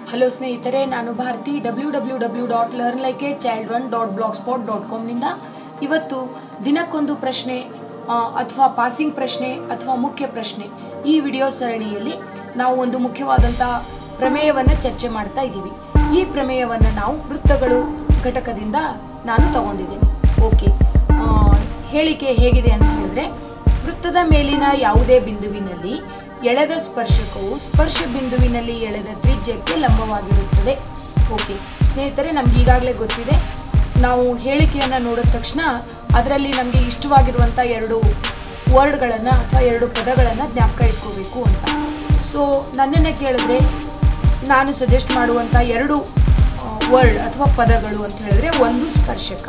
hello ಸ್ನೇಹಿತರೆ ನಾನು Bharathi W W W dot learn like a child run dot blog spot dot ಕಾಮ್ನಿಂದ ಇವತ್ತು ದಿನಕ್ಕೊಂದು ಪ್ರಶ್ನೆ ಅಥವಾ ಪಾಸಿಂಗ್ ಪ್ರಶ್ನೆ ಅಥವಾ ಮುಖ್ಯ ಪ್ರಶ್ನೆ ಈ ವಿಡಿಯೋ ಸರಣಿಯಲ್ಲಿ ನಾವು ಒಂದು ಮುಖ್ಯವಾದಂಥ ಪ್ರಮೇಯವನ್ನು ಚರ್ಚೆ ಮಾಡ್ತಾ ಇದ್ದೀವಿ ಈ ಪ್ರಮೇಯವನ್ನು ನಾವು ವೃತ್ತಗಳು ಘಟಕದಿಂದ ನಾನು ತಗೊಂಡಿದ್ದೀನಿ ಓಕೆ ಆ, ಹೇಳಿಕೆ ಹೇಗಿದೆ ಅಂತ ಹೇಳಿದ್ರೆ ವೃತ್ತದ ಮೇಲಿನ ಯಾವುದೇ ಬಿಂದುವಿನಲ್ಲಿ ಎಳೆದ ಸ್ಪರ್ಶಕವು ಸ್ಪರ್ಶ ಬಿಂದುವಿನಲ್ಲಿ ಎಳೆದ ತ್ರಿಜ್ಯಕ್ಕೆ ಲಂಬವಾಗಿರುತ್ತದೆ ಓಕೆ ಸ್ನೇಹಿತರೆ ನಮ್ಗೆ ಈಗಾಗಲೇ ಗೊತ್ತಿದೆ ನಾವು ಹೇಳಿಕೆಯನ್ನು ನೋಡಿದ ತಕ್ಷಣ ಅದರಲ್ಲಿ ನಮಗೆ ಇಷ್ಟವಾಗಿರುವಂಥ ಎರಡು ವರ್ಡ್ಗಳನ್ನು ಅಥವಾ ಎರಡು ಪದಗಳನ್ನು ಜ್ಞಾಪಕ ಇಟ್ಕೋಬೇಕು ಅಂತ ಸೊ ನನ್ನನ್ನೇ ಕೇಳಿದ್ರೆ ನಾನು ಸಜೆಸ್ಟ್ ಮಾಡುವಂಥ ಎರಡು ವರ್ಡ್ ಅಥವಾ ಪದಗಳು ಅಂತ ಹೇಳಿದ್ರೆ ಒಂದು ಸ್ಪರ್ಶಕ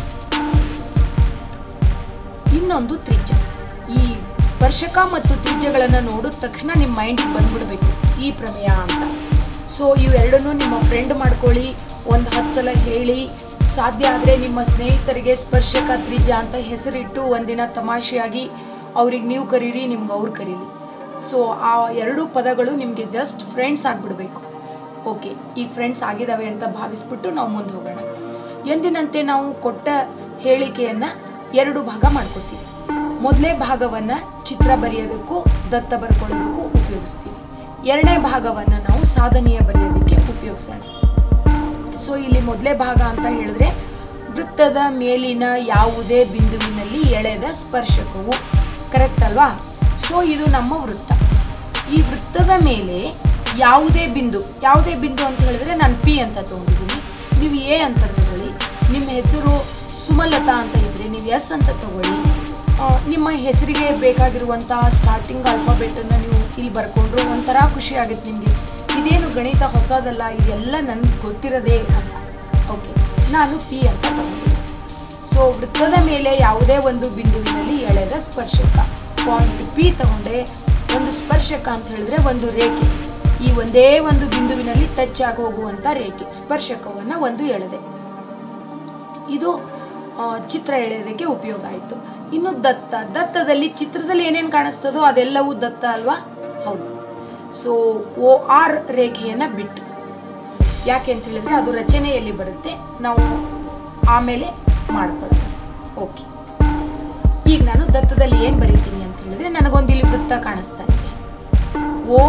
ಇನ್ನೊಂದು ತ್ರಿಜ್ಯ ಈ ಸ್ಪರ್ಶಕ ಮತ್ತು ತ್ರಿಜ್ಯಗಳನ್ನು ನೋಡಿದ ತಕ್ಷಣ ನಿಮ್ಮ ಮೈಂಡಿಗೆ ಬಂದ್ಬಿಡ್ಬೇಕು ಈ ಪ್ರಮೇಯ ಅಂತ ಸೊ ಇವೆರಡನ್ನೂ ನಿಮ್ಮ ಫ್ರೆಂಡ್ ಮಾಡ್ಕೊಳ್ಳಿ ಒಂದು ಹತ್ತು ಸಲ ಹೇಳಿ ಸಾಧ್ಯ ಆದರೆ ನಿಮ್ಮ ಸ್ನೇಹಿತರಿಗೆ ಸ್ಪರ್ಶಕ ತ್ರಿಜ್ಯ ಅಂತ ಹೆಸರಿಟ್ಟು ಒಂದಿನ ತಮಾಷೆಯಾಗಿ ಅವ್ರಿಗೆ ನೀವು ಕರೀರಿ ನಿಮ್ಗೆ ಅವ್ರು ಕರೀಲಿ ಸೊ ಆ ಎರಡು ಪದಗಳು ನಿಮಗೆ ಜಸ್ಟ್ ಫ್ರೆಂಡ್ಸ್ ಆಗಿಬಿಡ್ಬೇಕು ಓಕೆ ಈಗ ಫ್ರೆಂಡ್ಸ್ ಆಗಿದ್ದಾವೆ ಅಂತ ಭಾವಿಸ್ಬಿಟ್ಟು ನಾವು ಮುಂದೆ ಹೋಗೋಣ ಎಂದಿನಂತೆ ನಾವು ಕೊಟ್ಟ ಹೇಳಿಕೆಯನ್ನು ಎರಡು ಭಾಗ ಮಾಡ್ಕೋತೀವಿ ಮೊದಲೇ ಭಾಗವನ್ನು ಚಿತ್ರ ಬರೆಯೋದಕ್ಕೂ ದತ್ತ ಬರ್ಕೊಳ್ಳೋದಕ್ಕೂ ಉಪಯೋಗಿಸ್ತೀವಿ ಎರಡನೇ ಭಾಗವನ್ನು ನಾವು ಸಾಧನೆಯ ಬರೆಯೋದಕ್ಕೆ ಉಪಯೋಗಿಸೋಣ ಸೊ ಇಲ್ಲಿ ಮೊದಲೇ ಭಾಗ ಅಂತ ಹೇಳಿದ್ರೆ ವೃತ್ತದ ಮೇಲಿನ ಯಾವುದೇ ಬಿಂದುವಿನಲ್ಲಿ ಎಳೆದ ಸ್ಪರ್ಶಕವು ಕರೆಕ್ಟ್ ಅಲ್ವಾ ಸೊ ಇದು ನಮ್ಮ ವೃತ್ತ ಈ ವೃತ್ತದ ಮೇಲೆ ಯಾವುದೇ ಬಿಂದು ಯಾವುದೇ ಬಿಂದು ಅಂತ ಹೇಳಿದ್ರೆ ನಾನು ಪಿ ಅಂತ ತಗೊಂಡಿದ್ದೀನಿ ನೀವು ಎ ಅಂತ ತಗೊಳ್ಳಿ ನಿಮ್ಮ ಹೆಸರು ಸುಮಲತಾ ಅಂತ ಇದ್ರೆ ನೀವು ಎಸ್ ಅಂತ ತಗೊಳ್ಳಿ ಆ, ನಿಮ್ಮ ಹೆಸರಿಗೆ ಬೇಕಾಗಿರುವಂಥ ಸ್ಟಾರ್ಟಿಂಗ್ ಆಲ್ಫಾಬೆಟನ್ನು ನೀವು ಇಲ್ಲಿ ಬರ್ಕೊಂಡ್ರು ಒಂಥರ ಖುಷಿ ಆಗುತ್ತೆ ನಿಮಗೆ ಇದೇನು ಗಣಿತ ಹೊಸದಲ್ಲ ಇದೆಲ್ಲ ನನಗೆ ಗೊತ್ತಿರೋದೇ ಅಂತ ಓಕೆ ನಾನು ಪಿ ಅಂತ ತಗೊಂಡಿದ್ದೀನಿ ಸೊ ವೃತ್ತದ ಮೇಲೆ ಯಾವುದೇ ಒಂದು ಬಿಂದುವಿನಲ್ಲಿ ಎಳೆದ ಸ್ಪರ್ಶಕ ಪಾಯಿಂಟ್ ಪಿ ತಗೊಂಡೆ ಒಂದು ಸ್ಪರ್ಶಕ ಅಂತ ಹೇಳಿದ್ರೆ ಒಂದು ರೇಖೆ ಈ ಒಂದೇ ಒಂದು ಬಿಂದುವಿನಲ್ಲಿ ಟಚ್ ಆಗಿ ಹೋಗುವಂತ ರೇಖೆ ಸ್ಪರ್ಶಕವನ್ನ ಒಂದು ಎಳೆದೆ ಇದು ಆ, ಚಿತ್ರ ಎಳೆಯೋದಕ್ಕೆ ಉಪಯೋಗ ಆಯಿತು ಇನ್ನು ದತ್ತ ದತ್ತದಲ್ಲಿ ಚಿತ್ರದಲ್ಲಿ ಏನೇನು ಕಾಣಿಸ್ತದೋ ಅದೆಲ್ಲವೂ ದತ್ತ ಅಲ್ವಾ ಹೌದು ಸೊ ಓ ಆರ್ ರೇಖೆಯನ್ನ ಬಿಟ್ಟು ಯಾಕೆ ಅಂತ ಹೇಳಿದ್ರೆ ಅದು ರಚನೆಯಲ್ಲಿ ಬರುತ್ತೆ ನಾವು ಆಮೇಲೆ ಮಾಡ್ಕೊಳ್ಳೋಣ ಓಕೆ ಈಗ ನಾನು ದತ್ತದಲ್ಲಿ ಏನು ಬರೀತೀನಿ ಅಂತ ಹೇಳಿದ್ರೆ ನನಗೊಂದು ಇಲ್ಲಿ ವೃತ್ತ ಕಾಣಿಸ್ತಾ ಇದೆ ಓ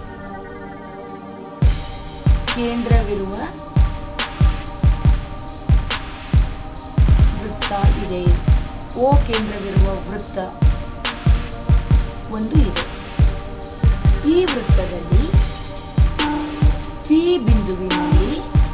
ಕೇಂದ್ರವಿರುವ ವೃತ್ತ ಇದೆ ಓ ಕೇಂದ್ರವಿರುವ ವೃತ್ತ ಒಂದು ಇದೆ ಈ ವೃತ್ತದಲ್ಲಿ ಪಿ ಬಿಂದುವಿನಲ್ಲಿ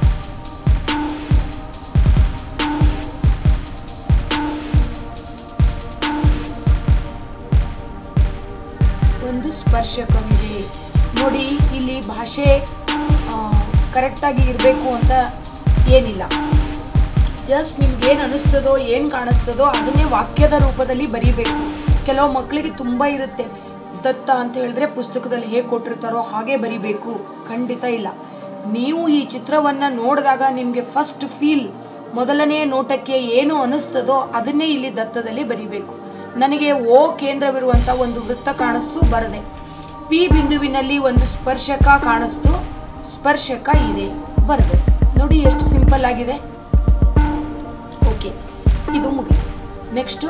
ಒಂದು ಸ್ಪರ್ಶಕವಿದೆ ನೋಡಿ ಇಲ್ಲಿ ಭಾಷೆ ಕರೆಕ್ಟಾಗಿ ಇರಬೇಕು ಅಂತ ಏನಿಲ್ಲ ಜಸ್ಟ್ ನಿಮ್ಗೆ ಏನು ಅನಿಸ್ತದೋ ಏನು ಕಾಣಿಸ್ತದೋ ಅದನ್ನೇ ವಾಕ್ಯದ ರೂಪದಲ್ಲಿ ಬರೀಬೇಕು ಕೆಲವು ಮಕ್ಕಳಿಗೆ ತುಂಬ ಇರುತ್ತೆ ದತ್ತ ಅಂತ ಹೇಳಿದ್ರೆ ಪುಸ್ತಕದಲ್ಲಿ ಹೇಗೆ ಕೊಟ್ಟಿರ್ತಾರೋ ಹಾಗೆ ಬರಿಬೇಕು ಖಂಡಿತ ಇಲ್ಲ ನೀವು ಈ ಚಿತ್ರವನ್ನು ನೋಡಿದಾಗ ನಿಮಗೆ ಫಸ್ಟ್ ಫೀಲ್ ಮೊದಲನೇ ನೋಟಕ್ಕೆ ಏನು ಅನಿಸ್ತದೋ ಅದನ್ನೇ ಇಲ್ಲಿ ದತ್ತದಲ್ಲಿ ಬರಿಬೇಕು ನನಗೆ ಓ ಕೇಂದ್ರವಿರುವಂಥ ಒಂದು ವೃತ್ತ ಕಾಣಿಸ್ತು ಬರದೆ ಪಿ ಬಿಂದುವಿನಲ್ಲಿ ಒಂದು ಸ್ಪರ್ಶಕ ಕಾಣಿಸ್ತು ಸ್ಪರ್ಶಕ ಇದೆ ಬರದೆ ನೋಡಿ ಎಷ್ಟು ಸಿಂಪಲ್ ಆಗಿದೆ ಓಕೆ ಇದು ಮುಗೀತು ನೆಕ್ಸ್ಟ್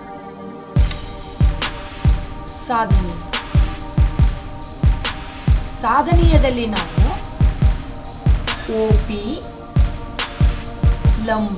ಸಾಧನೀಯ ಸಾಧನೀಯದಲ್ಲಿ ನಾವು ಒ ಪಿ ಲಂಬ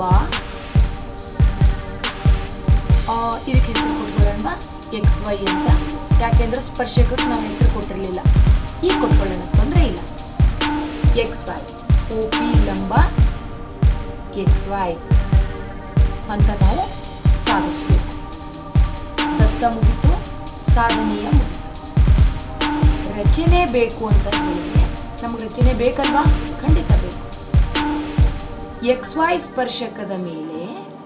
ಆ, ಇದಕ್ಕೆ ಹೆಸರು ಕೊಟ್ಕೊಳ್ಳೋಣ ಎಕ್ಸ್ ವೈ ಅಂತ ಯಾಕೆಂದ್ರೆ ಸ್ಪರ್ಶಕಕ್ಕೆ ನಾವು ಹೆಸರು ಕೊಟ್ಟಿರಲಿಲ್ಲ ಈಗ ಕೊಟ್ಕೊಳ್ಳೋಣ ತೊಂದರೆ ಇಲ್ಲ ಎಕ್ಸ್ ವೈ ಒ ಪಿ ಲಂಬ ಎಕ್ಸ್ ವೈ ಅಂತ ನಾವು ಸಾಧಿಸಬೇಕು ದತ್ತ ಮುಗಿತು ಸಾಧನೀಯ ಮುಗಿತು ರಚನೆ ಬೇಕು ಅಂತ ಹೇಳಿದ್ರೆ ನಮ್ಗೆ ರಚನೆ ಬೇಕಲ್ವಾ ಖಂಡಿತ ಬೇಕು ಎಕ್ಸ್ ವೈ ಸ್ಪರ್ಶಕದ ಮೇಲೆ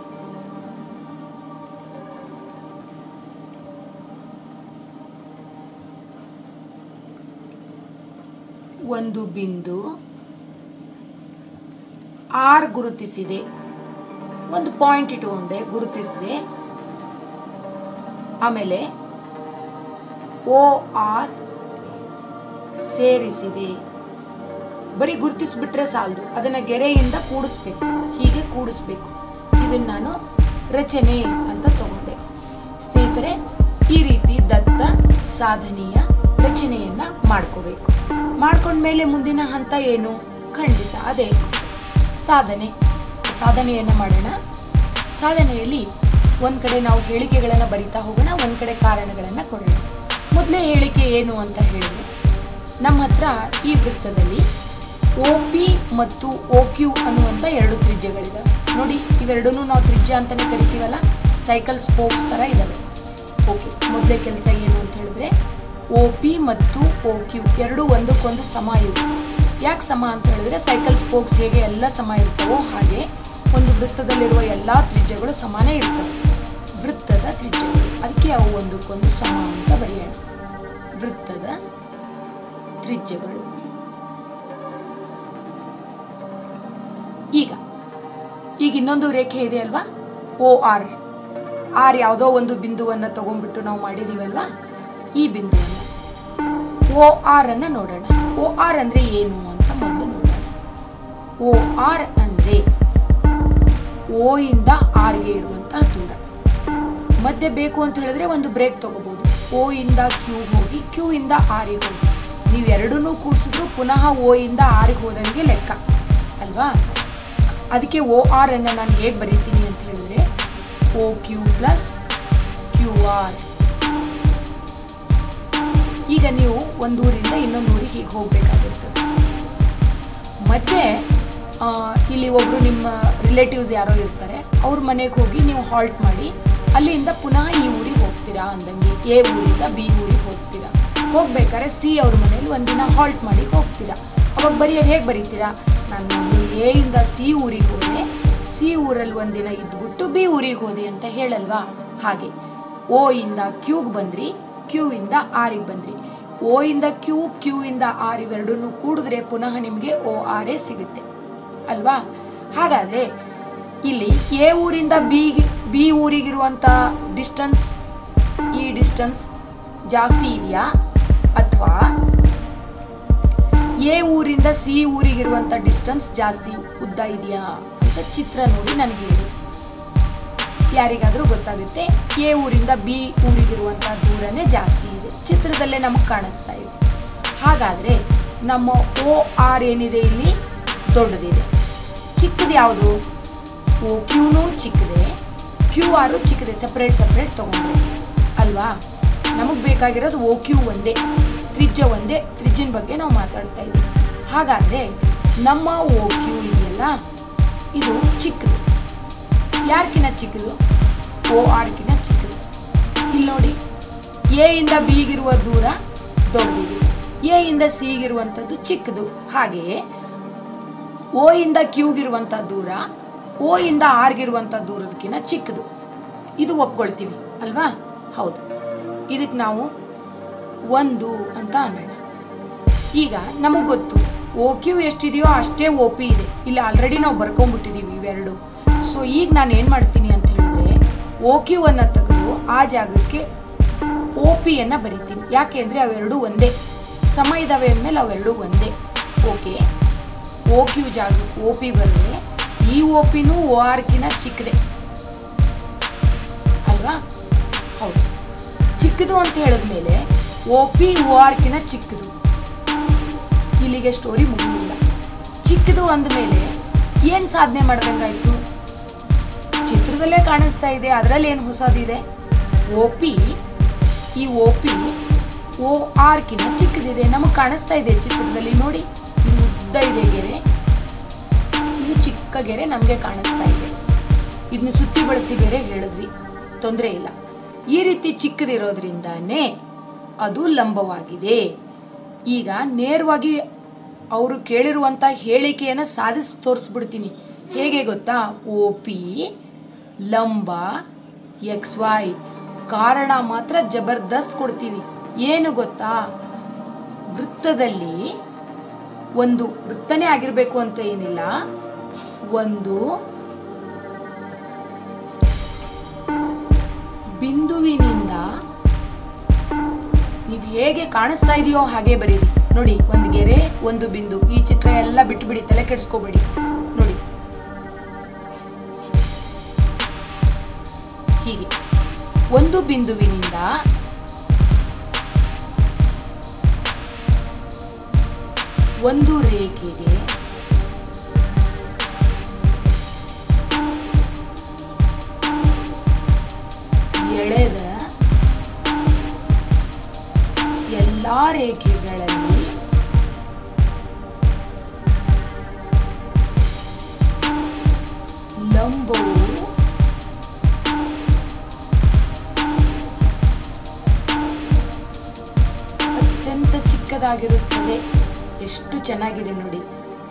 ಒಂದು ಬಿಂದು ಆರ್ ಗುರುತಿಸಿದೆ ಒಂದು ಪಾಯಿಂಟ್ ಇಟ್ಟುಕೊಂಡೆ ಗುರುತಿಸಿದೆ ಆಮೇಲೆ ಓ ಆರ್ ಸೇರಿಸಿದೆ ಬರೀ ಗುರುತಿಸ್ಬಿಟ್ರೆ ಸಾಲದು ಅದನ್ನ ಗೆರೆಯಿಂದ ಕೂಡಿಸ್ಬೇಕು ಹೀಗೆ ಕೂಡಿಸ್ಬೇಕು ಇದನ್ನ ನಾನು ರಚನೆ ಅಂತ ತಗೊಂಡೆ ಸ್ನೇಹಿತರೆ ಈ ರೀತಿ ದತ್ತ ಸಾಧನೆಯ ರಚನೆಯನ್ನ ಮಾಡ್ಕೋಬೇಕು ಮಾಡ್ಕೊಂಡ್ಮೇಲೆ ಮುಂದಿನ ಹಂತ ಏನು ಖಂಡಿತ ಅದೇ ಸಾಧನೆ ಸಾಧನೆಯನ್ನ ಮಾಡೋಣ ಸಾಧನೆಯಲ್ಲಿ ಒಂದ್ ಕಡೆ ನಾವು ಹೇಳಿಕೆಗಳನ್ನು ಬರಿತಾ ಹೋಗೋಣ ಒಂದ್ ಕಡೆ ಕಾರಣಗಳನ್ನ ಕೊಡೋಣ ಮೊದಲೇ ಹೇಳಿಕೆ ಏನು ಅಂತ ಹೇಳಿದ್ರೆ ನಮ್ಮ ಹತ್ರ ಈ ವೃತ್ತದಲ್ಲಿ ಒ ಪಿ ಮತ್ತು ಒ ಕ್ಯೂ ಅನ್ನುವಂಥ ಎರಡು ತ್ರಿಜ್ಯಗಳಿದಾವೆ ನೋಡಿ ಇವೆರಡನ್ನೂ ನಾವು ತ್ರಿಜ್ಯ ಅಂತಾನೆ ಕರಿತೀವಲ್ಲ ಸೈಕಲ್ ಸ್ಪೋಕ್ಸ್ ಥರ ಇದಾವೆ ಓಕೆ ಮೊದಲೇ ಕೆಲಸ ಏನು ಅಂತ ಹೇಳಿದ್ರೆ ಒ ಪಿ ಮತ್ತು ಒ ಕ್ಯೂ ಎರಡೂ ಒಂದಕ್ಕೊಂದು ಸಮ ಇವೆ ಯಾಕೆ ಸಮ ಅಂತ ಹೇಳಿದ್ರೆ ಸೈಕಲ್ ಸ್ಪೋಕ್ಸ್ ಹೇಗೆ ಎಲ್ಲ ಸಮ ಇರ್ತವೋ ಹಾಗೆ ಒಂದು ವೃತ್ತದಲ್ಲಿರುವ ಎಲ್ಲ ತ್ರಿಜ್ಯಗಳು ಸಮಾನೇ ಇರ್ತವೆ ವೃತ್ತದ ತ್ರಿಜ್ಯಗಳು ಅದಕ್ಕೆ ಅವು ಒಂದಕ್ಕೊಂದು ಸಮ ಅಂತ ಬರೆಯೋಣ ವೃತ್ತದ ತ್ರಿಜ್ಯಗಳು ಈಗ ಈಗ ಇನ್ನೊಂದು ರೇಖೆ ಇದೆ ಅಲ್ವಾ ಓ ಆರ್ ಆರ್ ಯಾವುದೋ ಒಂದು ಬಿಂದುವನ್ನ ತಗೊಂಡ್ಬಿಟ್ಟು ನಾವು ಮಾಡಿದೀವಲ್ವಾ ಈ ಬಿಂದುವನ್ನ ಓ ಆರ್ ಅನ್ನ ನೋಡೋಣ ಓ ಆರ್ ಅಂದ್ರೆ ಏನು ಅಂತ ಮೊದಲು ನೋಡೋಣ ಓ ಆರ್ ಅಂದ್ರೆ ಓ ಇಂದ ಆರ್ಗೆ ಇರುವಂತಹ ದೂರ ಮಧ್ಯೆ ಬೇಕು ಅಂತ ಹೇಳಿದ್ರೆ ಒಂದು ಬ್ರೇಕ್ ತಗೋಬಹುದು ಓ ಇಂದ ಕ್ಯೂ ಹೋಗಿ ಕ್ಯೂ ಇಂದ ಆರಿಗೆ ಹೋಗಿ ನೀವು ಎರಡನ್ನೂ ಕೂಡಿಸಿದ್ರು ಪುನಃ ಓ ಇಂದ ಆರಿಗೆ ಹೋದಂಗೆ ಲೆಕ್ಕ ಅಲ್ವಾ ಅದಕ್ಕೆ ಓ ಆರ್ ಅನ್ನ ನಾನು ಹೇಗೆ ಬರೀತೀನಿ ಅಂತ ಹೇಳಿದ್ರೆ O Q plus Q R ಈಗ ನೀವು ಒಂದು ಊರಿಂದ ಇನ್ನೊಂದು ಊರಿಗೆ ಹೀಗೆ ಹೋಗ್ಬೇಕಾಗಿರ್ತದೆ ಮತ್ತೆ ಆ, ಇಲ್ಲಿ ಒಬ್ರು ನಿಮ್ಮ ರಿಲೇಟಿವ್ಸ್ ಯಾರೋ ಇರ್ತಾರೆ ಅವ್ರ ಮನೆಗೆ ಹೋಗಿ ನೀವು ಹಾಲ್ಟ್ ಮಾಡಿ ಅಲ್ಲಿಂದ ಪುನಃ ಈ ಊರಿಗೆ ಹೋಗ್ತೀರಾ ಅಂದಂಗೆ ಎ ಊರಿಂದ ಬಿ ಊರಿಗೆ ಹೋಗ್ತೀರಾ ಹೋಗ್ಬೇಕಾದ್ರೆ ಸಿ ಅವ್ರ ಮನೇಲಿ ಒಂದಿನ ಹಾಲ್ಟ್ ಮಾಡಿ ಹೋಗ್ತೀರಾ ಅವಾಗ ಬರೆಯೋದು ಹೇಗೆ ಬರೀತೀರಾ ನಾನು ಒಂದು ಎ ಇಂದ ಸಿ ಊರಿಗೆ ಹೋದೆ ಸಿ ಊರಲ್ಲಿ ಒಂದಿನ ಇದ್ಬಿಟ್ಟು ಬಿ ಊರಿಗೆ ಹೋದೆ ಅಂತ ಹೇಳಲ್ವಾ ಹಾಗೆ ಓ ಇಂದ ಕ್ಯೂಗೆ ಬಂದ್ರಿ ಕ್ಯೂ ಇಂದ ಆರಿಗೆ ಬಂದ್ರಿ ಓ ಇಂದ ಕ್ಯೂ ಕ್ಯೂ ಇಂದ ಆರ್ ಇವೆರಡನ್ನು ಕೂಡಿದ್ರೆ ಪುನಃ ನಿಮಗೆ ಓ ಆರೇ ಸಿಗುತ್ತೆ ಅಲ್ವಾ ಹಾಗಾದ್ರೆ ಇಲ್ಲಿ ಎ ಊರಿಂದ ಬಿ ಬಿ ಊರಿಗಿರುವಂತ ಡಿಸ್ಟನ್ಸ್ ಈ ಡಿಸ್ಟನ್ಸ್ ಜಾಸ್ತಿ ಇದೆಯಾ ಅಥವಾ ಎ ಊರಿಂದ ಸಿ ಊರಿಗಿರುವಂತ ಡಿಸ್ಟನ್ಸ್ ಜಾಸ್ತಿ ಉದ್ದ ಇದೆಯಾ ಅಂತ ಚಿತ್ರ ನೋಡಿ ನನಗೆ ಹೇಳಿ ಯಾರಿಗಾದ್ರೂ ಗೊತ್ತಾಗುತ್ತೆ ಎ ಊರಿಂದ ಬಿ ಊರಿಗಿರುವಂತ ದೂರನೇ ಜಾಸ್ತಿ ಇದೆ ಚಿತ್ರದಲ್ಲೇ ನಮಗೆ ಕಾಣಿಸ್ತಾ ಇದೆ ಹಾಗಾದ್ರೆ ನಮ್ಮ ಓ ಆರ್ ಏನಿದೆ ಇಲ್ಲಿ ದೊಡ್ಡದಿದೆ ಚಿಕ್ಕದು ಯಾವುದು ಓ ಕ್ಯೂನು ಚಿಕ್ಕದೆ ಕ್ಯೂ ಆರು ಚಿಕ್ಕದೆ ಸಪ್ರೇಟ್ ಸಪ್ರೇಟ್ ತಗೊಂಡ್ರೆ ಅಲ್ವಾ ನಮಗೆ ಬೇಕಾಗಿರೋದು ಓ ಕ್ಯೂ ಒಂದೇ ತ್ರಿಜ್ಯ ಒಂದೇ ತ್ರಿಜ್ಯನ ಬಗ್ಗೆ ನಾವು ಮಾತಾಡ್ತಾ ಇದ್ದೀವಿ ಹಾಗಾದ್ರೆ ನಮ್ಮ ಓ ಕ್ಯೂ ಇದೆಯಲ್ಲ ಇದು ಚಿಕ್ಕದು ಯಾರ್ಕಿನ ಚಿಕ್ಕದು ಓ ಆರ್ಕಿನ ಚಿಕ್ಕದು ಇಲ್ಲಿ ನೋಡಿ ಎ ಇಂದ ಬಿಗಿರುವ ದೂರ ದೊಡ್ಡದಿದೆ ಎ ಇಂದ ಸಿಗಿರುವಂಥದ್ದು ಚಿಕ್ಕದು ಹಾಗೆಯೇ ಓ ಇಂದ ಕ್ಯೂಗಿರುವಂಥ ದೂರ ಓ ಇಂದ ಆರ್ಗಿರುವಂಥ ದೂರದಕ್ಕಿಂತ ಚಿಕ್ಕದು ಇದು ಒಪ್ಕೊಳ್ತೀವಿ ಅಲ್ವಾ ಹೌದು ಇದಕ್ಕೆ ನಾವು ಒಂದು ಅಂತ ಅನ್ನೋಣ ಈಗ ನಮಗೆ ಗೊತ್ತು ಓ ಕ್ಯೂ ಎಷ್ಟಿದೆಯೋ ಅಷ್ಟೇ ಓ ಪಿ ಇದೆ ಇಲ್ಲಿ ಆಲ್ರೆಡಿ ನಾವು ಬರ್ಕೊಂಡ್ಬಿಟ್ಟಿದೀವಿ ಇವೆರಡು ಸೊ ಈಗ ನಾನು ಏನು ಮಾಡ್ತೀನಿ ಅಂತ ಹೇಳಿದ್ರೆ ಓ ಕ್ಯೂ ಅನ್ನ ತೆಗೆದು ಆ ಜಾಗಕ್ಕೆ ಓ ಪಿ ಅನ್ನ ಬರಿತೀನಿ ಯಾಕೆ ಅಂದರೆ ಅವೆರಡು ಒಂದೇ ಸಮ ಇದಾವೆ ಅಂದಮೇಲೆ ಅವೆರಡು ಒಂದೇ ಓಕೆ ಓ ಕ್ಯೂ ಜಾಗಕ್ಕೆ ಓ ಪಿ ಬರೆದ್ರೆ ಈ ಓ ಪಿನೂ ಓ ಆರ್ಕಿನ ಚಿಕ್ಕದೆ ಅಲ್ವಾ ಹೌದು ಚಿಕ್ಕದು ಅಂತ ಹೇಳಿದ್ಮೇಲೆ ಓ ಪಿ ಓ ಆರ್ಕಿನ ಚಿಕ್ಕದು ಇಲ್ಲಿಗೆ ಸ್ಟೋರಿ ಮುಗಿಲಿಲ್ಲ ಚಿಕ್ಕದು ಅಂದಮೇಲೆ ಏನು ಸಾಧನೆ ಮಾಡ್ದಂಗಾಯ್ತು ಚಿತ್ರದಲ್ಲೇ ಕಾಣಿಸ್ತಾ ಇದೆ ಅದರಲ್ಲಿ ಏನು ಹೊಸದಿದೆ ಓ ಪಿ ಈ ಓ ಪಿ ಓ ಆರ್ಕಿನ ಚಿಕ್ಕದಿದೆ ನಮಗೆ ಕಾಣಿಸ್ತಾ ಇದೆ ಚಿತ್ರದಲ್ಲಿ ನೋಡಿ ಇದು ಉದ್ದ ಇದೆ ಗೆರೆ ಇದು ಚಿಕ್ಕ ಗೆರೆ ನಮಗೆ ಕಾಣಿಸ್ತಾ ಇದೆ ಇದನ್ನ ಸುತ್ತಿ ಬಳಸಿ ಬೇರೆ ಹೇಳಿದ್ವಿ ತೊಂದರೆ ಇಲ್ಲ ಈ ರೀತಿ ಚಿಕ್ಕದಿರೋದ್ರಿಂದಾನೇ ಅದು ಲಂಬವಾಗಿದೆ ಈಗ ನೇರವಾಗಿ ಅವರು ಕೇಳಿರುವಂಥ ಹೇಳಿಕೆಯನ್ನು ಸಾಧಿಸಿ ತೋರಿಸ್ಬಿಡ್ತೀನಿ ಹೇಗೆ ಗೊತ್ತಾ ಓ ಪಿ ಲಂಬ ಎಕ್ಸ್ ವೈ ಕಾರಣ ಮಾತ್ರ ಜಬರ್ದಸ್ತ್ ಕೊಡ್ತೀವಿ ಏನು ಗೊತ್ತಾ ವೃತ್ತದಲ್ಲಿ ಒಂದು ವೃತ್ತನೇ ಆಗಿರಬೇಕು ಅಂತ ಏನಿಲ್ಲ ಒಂದು ಬಿಂದುವಿನಿಂದ ನೀವು ಹೇಗೆ ಕಾಣಿಸ್ತಾ ಇದೆಯೋ ಹಾಗೆ ಬರೀರಿ ನೋಡಿ ಒಂದು ಗೆರೆ ಒಂದು ಬಿಂದು ಈ ಚಿತ್ರ ಎಲ್ಲ ಬಿಟ್ಬಿಡಿ ತಲೆ ಕೆಡಿಸ್ಕೋಬೇಡಿ ನೋಡಿ ಹೀಗೆ ಒಂದು ಬಿಂದುವಿನಿಂದ ಒಂದು ರೇಖೆಗೆ ಎಳೆದ ಎಲ್ಲಾ ರೇಖೆಗಳಲ್ಲಿ ಲಂಬವು ಅತ್ಯಂತ ಚಿಕ್ಕದಾಗಿರುತ್ತದೆ ಎಷ್ಟು ಚೆನ್ನಾಗಿದೆ ನೋಡಿ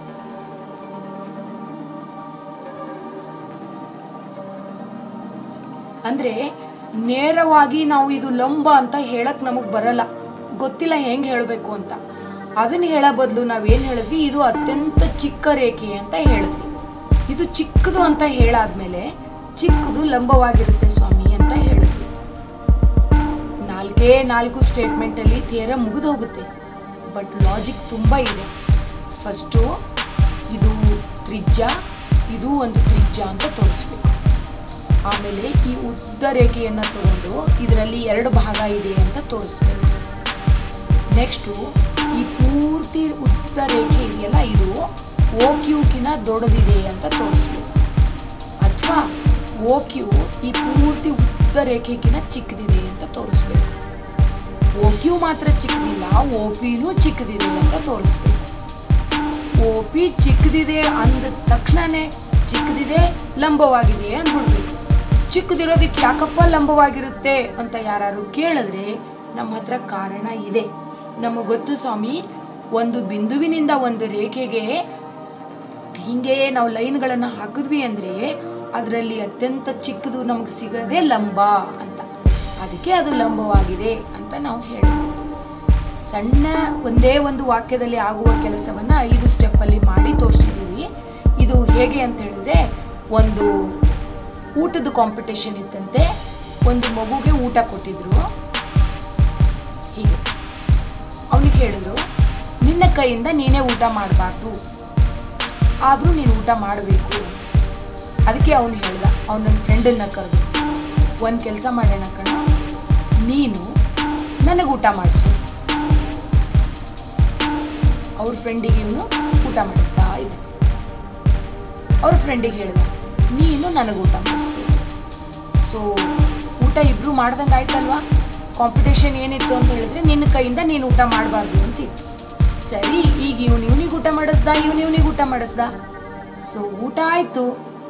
ಅಂದ್ರೆ ನೇರವಾಗಿ ನಾವು ಇದು ಲಂಬ ಅಂತ ಹೇಳಕ್ ನಮಗ್ ಬರಲ್ಲ ಗೊತ್ತಿಲ್ಲ ಹೆಂಗ್ ಹೇಳಬೇಕು ಅಂತ ಅದನ್ನ ಹೇಳೋ ಬದಲು ನಾವೇನ್ ಹೇಳಿದ್ವಿ ಇದು ಅತ್ಯಂತ ಚಿಕ್ಕ ರೇಖೆ ಅಂತ ಹೇಳಿದ್ವಿ ಇದು ಚಿಕ್ಕದು ಅಂತ ಹೇಳಾದ್ಮೇಲೆ ಚಿಕ್ಕದು ಲಂಬವಾಗಿರುತ್ತೆ ಸ್ವಾಮಿ ಅಂತ ಹೇಳಿದ್ವಿ ನಾಲ್ಕೇ ನಾಲ್ಕು ಸ್ಟೇಟ್ಮೆಂಟ್ ಅಲ್ಲಿ ಥಿಯರ ಮುಗಿದು ಹೋಗುತ್ತೆ ಬಟ್ ಲಾಜಿಕ್ ತುಂಬಾ ಇದೆ ಫಸ್ಟು ಇದು ತ್ರಿಜ್ಯ ಇದು ಒಂದು ತ್ರಿಜ್ಯ ಅಂತ ತೋರಿಸ್ಬೇಕು ಆಮೇಲೆ ಈ ಉದ್ದ ರೇಖೆಯನ್ನು ತಗೊಂಡು ಇದರಲ್ಲಿ ಎರಡು ಭಾಗ ಇದೆ ಅಂತ ತೋರಿಸ್ಬೇಕು ನೆಕ್ಸ್ಟು ಈ ಪೂರ್ತಿ ಉದ್ದ ರೇಖೆ ಇದೆಯಲ್ಲ ಇದು ಓ ಕ್ಯೂಕಿನ ದೊಡ್ಡದಿದೆ ಅಂತ ತೋರಿಸ್ಬೇಕು ಅಥವಾ ಓ ಕ್ಯೂ ಈ ಪೂರ್ತಿ ಉದ್ದ ರೇಖೆಗಿನ ಚಿಕ್ಕದಿದೆ ಅಂತ ತೋರಿಸ್ಬೇಕು ಓ ಕ್ಯೂ ಮಾತ್ರ ಚಿಕ್ಕದಿಲ್ಲ ಓ ಪಿನೂ ಚಿಕ್ಕದಿದೆ ಅಂತ ತೋರಿಸ್ಬೇಕು ಓ ಪಿ ಚಿಕ್ಕದಿದೆ ಅಂದ ತಕ್ಷಣನೇ ಚಿಕ್ಕದಿದೆ ಲಂಬವಾಗಿದೆ ಅಂದ್ಬಿಡ್ಬೇಕು ಚಿಕ್ಕದಿರೋದಕ್ಕೆ ಯಾಕಪ್ಪ ಲಂಬವಾಗಿರುತ್ತೆ ಅಂತ ಯಾರು ಕೇಳಿದ್ರೆ ನಮ್ಮ ಹತ್ರ ಕಾರಣ ಇದೆ ನಮಗೆ ಗೊತ್ತು ಸ್ವಾಮಿ ಒಂದು ಬಿಂದುವಿನಿಂದ ಒಂದು ರೇಖೆಗೆ ಹಿಂಗೆ ನಾವು ಲೈನ್ಗಳನ್ನು ಹಾಕಿದ್ವಿ ಅಂದರೆ ಅದರಲ್ಲಿ ಅತ್ಯಂತ ಚಿಕ್ಕದು ನಮಗೆ ಸಿಗದೆ ಲಂಬ ಅಂತ ಅದಕ್ಕೆ ಅದು ಲಂಬವಾಗಿದೆ ಅಂತ ನಾವು ಹೇಳ್ಬೋದು ಸಣ್ಣ ಒಂದೇ ಒಂದು ವಾಕ್ಯದಲ್ಲಿ ಆಗುವ ಕೆಲಸವನ್ನ ಐದು ಸ್ಟೆಪ್ ಅಲ್ಲಿ ಮಾಡಿ ತೋರಿಸಿದೀವಿ ಇದು ಹೇಗೆ ಅಂತ ಹೇಳಿದ್ರೆ ಒಂದು ಊಟದ ಕಾಂಪಿಟೇಷನ್ ಇತ್ತಂತೆ ಒಂದು ಮಗುಗೆ ಊಟ ಕೊಟ್ಟಿದ್ರು ಹೀಗೆ ಅವನಿಗೆ ಹೇಳಿದ್ರು ನಿನ್ನ ಕೈಯಿಂದ ನೀನೇ ಊಟ ಮಾಡಬಾರ್ದು ಆದರೂ ನೀನು ಊಟ ಮಾಡಬೇಕು ಅಂತ ಅದಕ್ಕೆ ಅವನು ಹೇಳ್ದ ಅವನ ನನ್ನ ಫ್ರೆಂಡನ್ನ ಕರೆದು ಒಂದು ಕೆಲಸ ಮಾಡೋಣ ಕಣ ನೀನು ನನಗೆ ಊಟ ಮಾಡಿಸು ಅವ್ರ ಫ್ರೆಂಡಿಗೆ ಇವನು ಊಟ ಮಾಡಿಸ್ತಾ ಇದ್ದಾನೆ ಅವ್ರ ಫ್ರೆಂಡಿಗೆ ಹೇಳ್ದ ನೀನು ನನಗೆ ಊಟ ಮಾಡಿಸು ಸೊ ಊಟ ಇಬ್ರು ಮಾಡ್ದಂಗೆ ಆಯ್ತಲ್ವಾ ಕಾಂಪಿಟೇಷನ್ ಏನಿತ್ತು ಅಂತ ಹೇಳಿದ್ರೆ ನಿನ್ನ ಕೈಯಿಂದ ನೀನು ಊಟ ಮಾಡಬಾರ್ದು ಅಂತಿತ್ತು ಸರಿ ಈಗ ಇವನು ಇವನಿಗೆ ಊಟ ಮಾಡಿಸ್ದ ಇವನು ಇವನಿಗೆ ಊಟ ಮಾಡಿಸ್ದ ಸೊ ಊಟ ಆಯ್ತು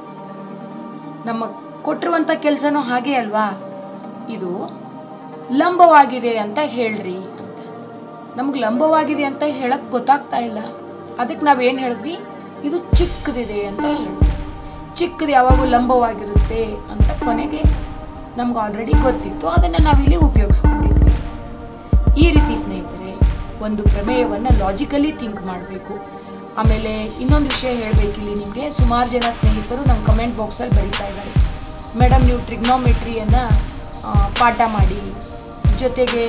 ನಮ್ಮ ಕೊಟ್ಟಿರುವಂಥ ಕೆಲಸನೂ ಹಾಗೆ ಅಲ್ವಾ ಇದು ಲಂಬವಾಗಿದೆ ಅಂತ ಹೇಳ್ರಿ ಅಂತ ನಮ್ಗೆ ಲಂಬವಾಗಿದೆ ಅಂತ ಹೇಳಕ್ ಗೊತ್ತಾಗ್ತಾ ಇಲ್ಲ ಅದಕ್ಕೆ ನಾವೇನು ಹೇಳಿದ್ವಿ ಇದು ಚಿಕ್ಕದಿದೆ ಅಂತ ಹೇಳಿದ್ವಿ ಚಿಕ್ಕದು ಯಾವಾಗೂ ಲಂಬವಾಗಿರುತ್ತೆ ಅಂತ ಕೊನೆಗೆ ನಮ್ಗೆ ಆಲ್ರೆಡಿ ಗೊತ್ತಿತ್ತು ಅದನ್ನು ನಾವಿಲ್ಲಿ ಉಪಯೋಗಿಸ್ಕೊಂಡಿದ್ವಿ ಈ ರೀತಿ ಸ್ನೇಹಿತರೆ ಒಂದು ಪ್ರಮೇಯವನ್ನು ಲಾಜಿಕಲಿ ಥಿಂಕ್ ಮಾಡಬೇಕು ಆಮೇಲೆ ಇನ್ನೊಂದು ವಿಷಯ ಹೇಳಬೇಕಿಲ್ಲಿ ನಿಮಗೆ ಸುಮಾರು ಜನ ಸ್ನೇಹಿತರು ನನ್ನ ಕಮೆಂಟ್ ಬಾಕ್ಸಲ್ಲಿ ಬರೀತಾ ಇದ್ದಾರೆ ಮೇಡಮ್ ನೀವು ಟ್ರಿಗ್ನೋಮೆಟ್ರಿಯನ್ನು ಪಾಠ ಮಾಡಿ ಜೊತೆಗೆ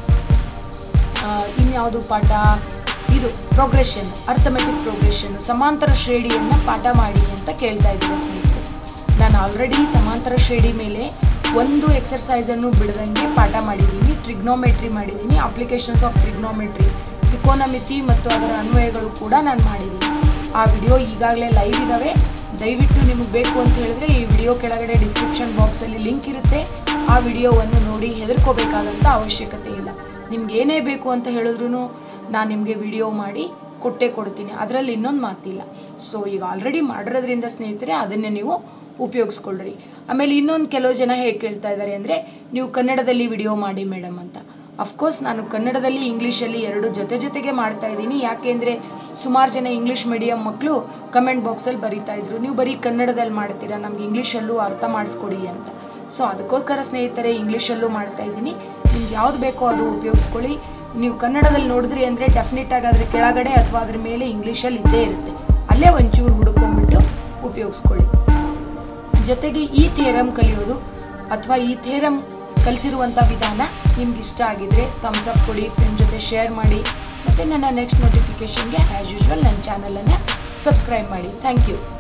ಆ, ಇನ್ಯಾವುದು ಪಾಠ ಇದು ಪ್ರೋಗ್ರೆಷನ್ ಅರ್ಥಮೆಟಿಕ್ ಪ್ರೋಗ್ರೆಷನ್ ಸಮಾಂತರ ಶ್ರೇಣಿಯನ್ನು ಪಾಠ ಮಾಡಿ ಅಂತ ಕೇಳ್ತಾ ಇದ್ದೀರಾ ಸ್ನೇಹಿತರೆ ನಾನು ಆಲ್ರೆಡಿ ಸಮಾಂತರ ಶ್ರೇಣಿ ಮೇಲೆ ಒಂದು ಎಕ್ಸರ್ಸೈಸನ್ನು ಬಿಡದಂಗೆ ಪಾಠ ಮಾಡಿದ್ದೀನಿ ಟ್ರಿಗ್ನೋಮೆಟ್ರಿ ಮಾಡಿದ್ದೀನಿ ಅಪ್ಲಿಕೇಶನ್ಸ್ ಆಫ್ ಟ್ರಿಗ್ನೋಮೆಟ್ರಿ ತ್ರಿಕೋನಮಿತಿ ಮತ್ತು ಅದರ ಅನ್ವಯಗಳು ಕೂಡ ನಾನು ಮಾಡಿದ್ದೀನಿ ಆ ವಿಡಿಯೋ ಈಗಾಗಲೇ ಲೈವ್ ಇದ್ದಾವೆ ದಯವಿಟ್ಟು ನಿಮಗೆ ಬೇಕು ಅಂತ ಹೇಳಿದ್ರೆ ಈ ವಿಡಿಯೋ ಕೆಳಗಡೆ ಡಿಸ್ಕ್ರಿಪ್ಷನ್ ಬಾಕ್ಸಲ್ಲಿ ಲಿಂಕ್ ಇರುತ್ತೆ ಆ ವಿಡಿಯೋವನ್ನು ನೋಡಿ ಹೆದರ್ಕೋಬೇಕಾದಂಥ ಅವಶ್ಯಕತೆ ಇಲ್ಲ ನಿಮ್ಗೆ ಏನೇ ಬೇಕು ಅಂತ ಹೇಳಿದ್ರು ನಾನು ನಿಮಗೆ ವಿಡಿಯೋ ಮಾಡಿ ಕೊಟ್ಟೇ ಕೊಡ್ತೀನಿ ಅದರಲ್ಲಿ ಇನ್ನೊಂದು ಮಾತಿಲ್ಲ ಸೊ ಈಗ ಆಲ್ರೆಡಿ ಮಾಡಿರೋದ್ರಿಂದ ಸ್ನೇಹಿತರೆ ಅದನ್ನೇ ನೀವು ಉಪಯೋಗಿಸ್ಕೊಳ್ರಿ ಆಮೇಲೆ ಇನ್ನೊಂದು ಕೆಲವು ಜನ ಹೇಗೆ ಕೇಳ್ತಾ ಇದ್ದಾರೆ ಅಂದರೆ ನೀವು ಕನ್ನಡದಲ್ಲಿ ವಿಡಿಯೋ ಮಾಡಿ ಮೇಡಮ್ ಅಂತ ಅಫ್ಕೋರ್ಸ್ ನಾನು ಕನ್ನಡದಲ್ಲಿ ಇಂಗ್ಲೀಷಲ್ಲಿ ಎರಡು ಜೊತೆ ಜೊತೆಗೆ ಮಾಡ್ತಾ ಇದ್ದೀನಿ ಯಾಕೆಂದರೆ ಸುಮಾರು ಜನ ಇಂಗ್ಲೀಷ್ ಮೀಡಿಯಂ ಮಕ್ಕಳು ಕಮೆಂಟ್ ಬಾಕ್ಸಲ್ಲಿ ಬರೀತಾ ಇದ್ರು ನೀವು ಬರೀ ಕನ್ನಡದಲ್ಲಿ ಮಾಡ್ತೀರಾ ನಮ್ಗೆ ಇಂಗ್ಲೀಷಲ್ಲೂ ಅರ್ಥ ಮಾಡಿಸ್ಕೊಡಿ ಅಂತ ಸೊ ಅದಕ್ಕೋಸ್ಕರ ಸ್ನೇಹಿತರೆ ಇಂಗ್ಲೀಷಲ್ಲೂ ಮಾಡ್ತಾ ಇದ್ದೀನಿ ನಿಮ್ಗೆ ಯಾವ್ದು ಬೇಕೋ ಅದು ಉಪಯೋಗಿಸ್ಕೊಳ್ಳಿ ನೀವು ಕನ್ನಡದಲ್ಲಿ ನೋಡಿದ್ರಿ ಅಂದರೆ ಡೆಫಿನೆಟ್ ಆಗಿ ಅದ್ರ ಕೆಳಗಡೆ ಅಥವಾ ಅದ್ರ ಮೇಲೆ ಇಂಗ್ಲೀಷಲ್ಲಿ ಇದ್ದೇ ಇರುತ್ತೆ ಅಲ್ಲೇ ಒಂಚೂರು ಹುಡುಕೊಂಡ್ಬಿಟ್ಟು ಉಪಯೋಗಿಸ್ಕೊಳ್ಳಿ ಜೊತೆಗೆ ಈ ಥೇರಮ್ ಕಲಿಯೋದು ಅಥವಾ ಈ ಥೇರಮ್ ಕಲಿಸಿರುವಂಥ ವಿಧಾನ ನಿಮ್ಗೆ ಇಷ್ಟ ಆಗಿದ್ರೆ ಥಮ್ಸ್ ಅಪ್ ಕೊಡಿ ಫ್ರೆಂಡ್ ಜೊತೆ ಶೇರ್ ಮಾಡಿ ಮತ್ತು ನನ್ನ ನೆಕ್ಸ್ಟ್ ನೋಟಿಫಿಕೇಷನ್ಗೆ ಆ್ಯಸ್ ಯೂಶ್ವಲ್ ನನ್ನ ಚಾನಲನ್ನು ಸಬ್ಸ್ಕ್ರೈಬ್ ಮಾಡಿ ಥ್ಯಾಂಕ್ ಯು